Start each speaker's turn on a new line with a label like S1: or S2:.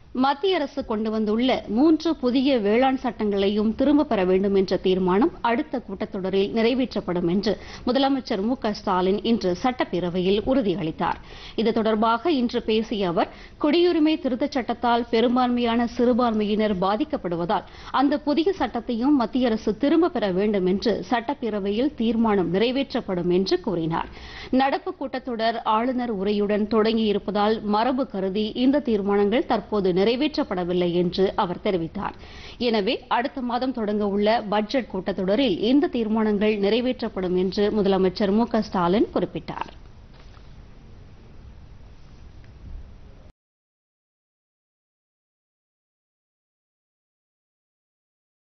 S1: மத்திய அரசு கொண்டு வந்துள்ள மூன்று புதிய வேளாண் சட்டங்களையும் திரும்பப் பெற வேண்டும் என்ற தீர்மானம் அடுத்த கூட்டத்தொடரில் நிறைவேற்றப்படும் என்று முதலமைச்சர் மு க ஸ்டாலின் இன்று சட்டப்பேரவையில் உறுதியளித்தார் இது தொடர்பாக இன்று பேசிய அவர் குடியுரிமை திருத்தச் சட்டத்தால் பெரும்பான்மையான சிறுபான்மையினர் பாதிக்கப்படுவதால் அந்த புதிய சட்டத்தையும் மத்திய அரசு திரும்பப் பெற வேண்டும் என்று சட்டப்பேரவையில் தீர்மானம் நிறைவேற்றப்படும் என்று கூறினார் நடப்பு கூட்டத்தொடர் ஆளுநர் உரையுடன் தொடங்கியிருப்பதால் மரபு கருதி இந்த தீர்மானங்கள் தற்போது நிறைவேற்றப்படவில்லை என்று அவர் தெரிவித்தார் எனவே அடுத்த மாதம் தொடங்க உள்ள பட்ஜெட் கூட்டத்தொடரில் இந்த தீர்மானங்கள் நிறைவேற்றப்படும் என்று முதலமைச்சர் மு க ஸ்டாலின் குறிப்பிட்டார்